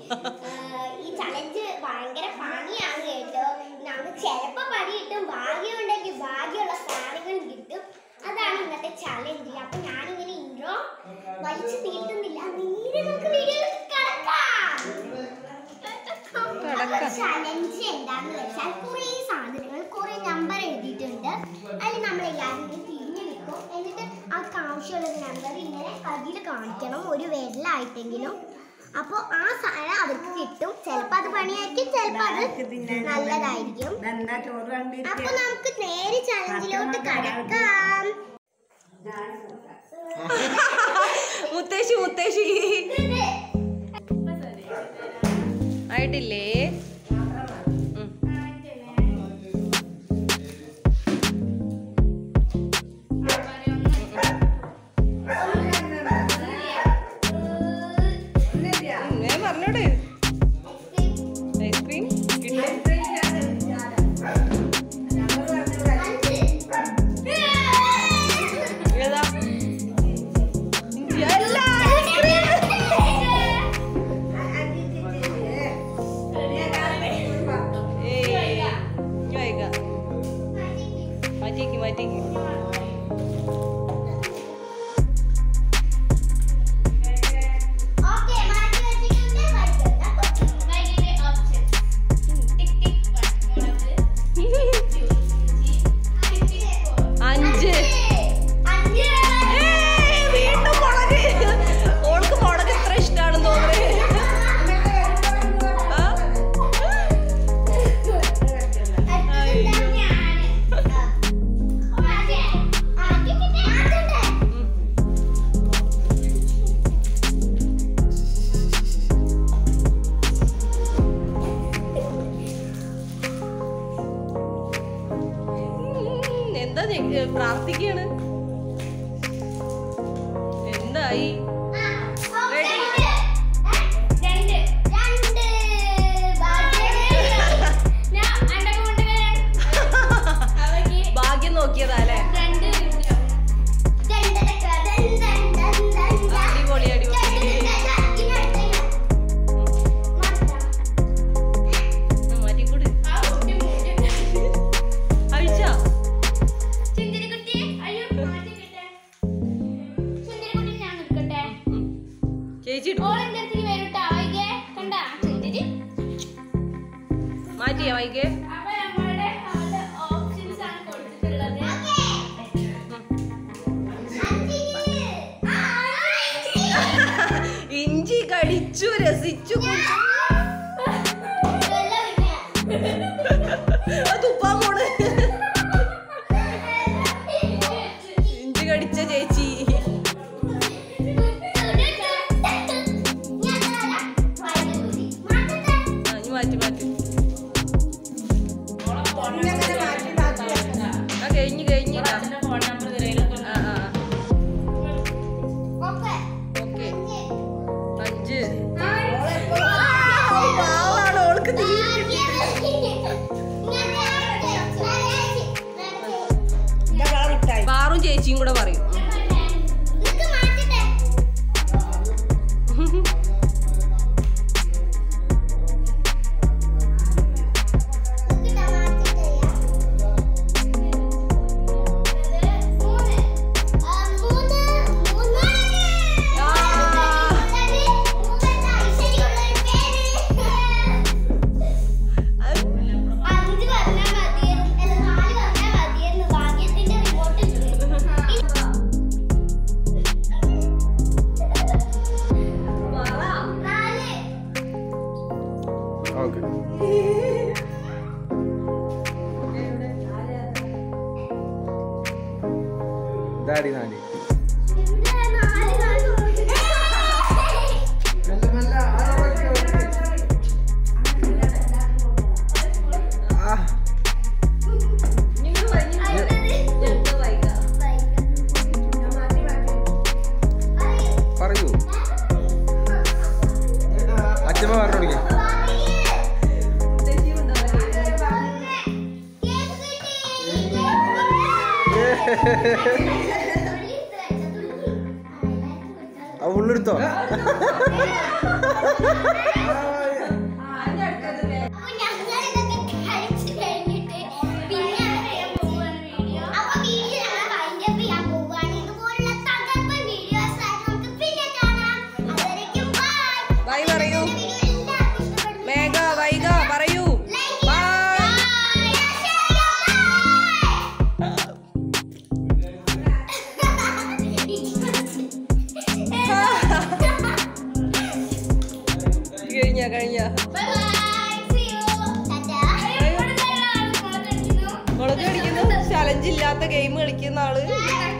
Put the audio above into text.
ആഹ് ഈ ചലഞ്ച് ഭയങ്കര പണിയാണ് കേട്ടോ നമുക്ക് ചിലപ്പോൾ പണി കിട്ടും ഭാഗ്യമുണ്ടെങ്കിൽ ഭാഗ്യമുള്ള സാധനങ്ങളും കിട്ടും അതാണ് ഇന്നത്തെ ചലഞ്ച് അപ്പൊ ഞാനിങ്ങനെ ഇൻട്രോ വലിച്ചു തീർത്തുന്നില്ല നേരെ നമുക്ക് വീഡിയോയിലേക്ക് കടക്കാം ചലഞ്ച് എന്താന്ന് വെച്ചാൽ കുറേ സാധനങ്ങൾ കുറേ നമ്പർ എഴുതിയിട്ടുണ്ട് അതിൽ നമ്മൾ എല്ലാവരും ഇങ്ങനെ തിരിഞ്ഞു നിൽക്കും എന്നിട്ട് അവർക്ക് ആവശ്യമുള്ള നമ്പർ ഇങ്ങനെ കയ്യിൽ കാണിക്കണം ഒരു വിരലായിട്ടെങ്കിലും അപ്പോൾ ആ സാധനം അവർക്ക് കിട്ടും ചിലപ്പോൾ അത് പണിയായിരിക്കും ചിലപ്പോൾ അത് നല്ലതായിരിക്കും ഇതെന്താ ചോറ് അപ്പൊ കണ്ടിരിക്കുക നമുക്ക് നേരെ ചലഞ്ചിലോട്ട് കടക്കാം മുത്തശ്ശി മുത്തശ്ശി ആയിട്ടില്ലേ ഉം. ഉം, ഞാൻ പറഞ്ഞോട് ഐസ്ക്രീം ഏതാ എല്ലാ ഏയ് വൈകാ മാറ്റിക്ക് മാറ്റിക്ക് ഓക്കേ മാറ്റി വെച്ചിട്ടുണ്ട് വൈകിട്ട് ഓപ്ഷൻ ടിക് ടിക് അഞ്ച് അഞ്ച് ഏയ്, വീണ്ടും മുളക് ഓൾക്ക് മുളക് എത്ര ഇഷ്ടമാണെന്ന് തോന്നുന്നത് ആ? ഉം. ഉം, എന്താ ഞെ- പ്രാർത്ഥിക്കാണ് എന്തായി ഭാഗ്യം നോക്കിയതാ അല്ലേ അടിപൊളി അടിപൊളി ഉം, മാറ്റിക്കൂട് അഴിച്ചാ ഉം. ചേച്ചി എടുക്കും ഓളെന്തെടുത്തിട്ട് വരൂട്ടാ വൈകെ കണ്ടാ ചിന്തിരി മാറ്റിയാ വൈകെ അപ്പൊ നമ്മളുടെ അവിടെ ഓപ്ഷൻസ് ആണ് കൊടുത്തിട്ടുള്ളത് ഇഞ്ചി കടിച്ചു രസിച്ചു കുടിച്ചു. അത് തുപ്പാൻ പോണ് ഇഞ്ചി കടിച്ച ചേച്ചി ആ, ഇനി മാറ്റി മാറ്റി ആ കഴിഞ്ഞു കഴിഞ്ഞു ആ ആ ഓക്കെ അഞ്ച് പാവാണ് ഓൾക്ക് തീരെ പാറും ചേച്ചിയും കൂടെ പറയും അത് അഞ്ച് പറഞ്ഞാൽ മതിയായിരുന്നു അല്ല നാല് പറഞ്ഞാൽ മതിയായിരുന്നു ഭാഗ്യത്തിന്റെ റിപ്പോർട്ട് നാല് ഓക്കെ ഡാഡി നാടി എന്താ നാല് നാല് ആ ഇങ്ങോട്ട് വാ, ഇങ്ങോട്ട് വാ. ഞങ്ങൾക്ക് വൈകാം. പറയൂ അച്ഛമ്മ പറഞ്ഞു തുടങ്ങി ചേച്ചി കൊണ്ടുവരാം. ആ ഉള്ളൊരു എടുത്തോ അപ്പൊ ഞങ്ങൾ ഇതൊക്കെ കഴിച്ച് കഴിഞ്ഞിട്ട് പിന്നെ അപ്പൊ വീഡിയോ ഞങ്ങൾ വൈൻഡ് അപ്പ് ചെയ്യാൻ പോവുകയാണ് ഇതുപോലുള്ള തകർപ്പൻ വീഡിയോസ് ആയിട്ട് നമുക്ക് പിന്നെ കാണാം അതുവരേക്കും ബൈ ബൈ പറയൂ വീഡിയോ എല്ലാവർക്കും ഇഷ്ടപ്പെടുന്നു മേഘ വൈക പറയൂ ലൈക്ക് ബൈ കഴിഞ്ഞ കഴിഞ്ഞ മുളക് കളിക്കുന്നു ചലഞ്ച് ഇല്ലാത്ത ഗെയിം കളിക്കുന്ന ആള്